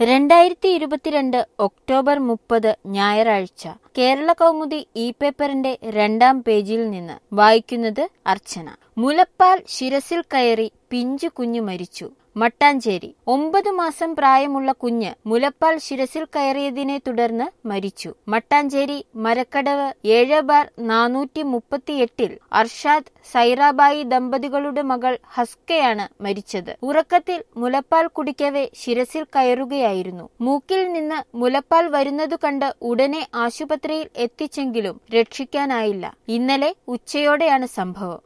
രണ്ടായിരത്തി ഇരുപത്തിരണ്ട് ഒക്ടോബർ മുപ്പത് ഞായറാഴ്ച കേരള കൗമുദി ഇ പേപ്പറിന്റെ രണ്ടാം പേജിൽ നിന്ന് വായിക്കുന്നത് അർച്ചന മുലപ്പാൽ ശിരസിൽ കയറി പിഞ്ചു കുഞ്ഞു മരിച്ചു മട്ടാഞ്ചേരി ഒമ്പത് മാസം പ്രായമുള്ള കുഞ്ഞ് മുലപ്പാൽ ശിരസിൽ കയറിയതിനെ തുടർന്ന് മരിച്ചു മട്ടാഞ്ചേരി മരക്കടവ് ഏഴ് ബാർ നാനൂറ്റി മുപ്പത്തിയെട്ടിൽ അർഷാദ് സൈറാബായി ദമ്പതികളുടെ മകൾ ഹസ്കയാണ് മരിച്ചത് ഉറക്കത്തിൽ മുലപ്പാൽ കുടിക്കവേ ശിരസിൽ കയറുകയായിരുന്നു മൂക്കിൽ നിന്ന് മുലപ്പാൽ വരുന്നതു കണ്ട് ഉടനെ ആശുപത്രിയിൽ എത്തിച്ചെങ്കിലും രക്ഷിക്കാനായില്ല ഇന്നലെ ഉച്ചയോടെയാണ് സംഭവം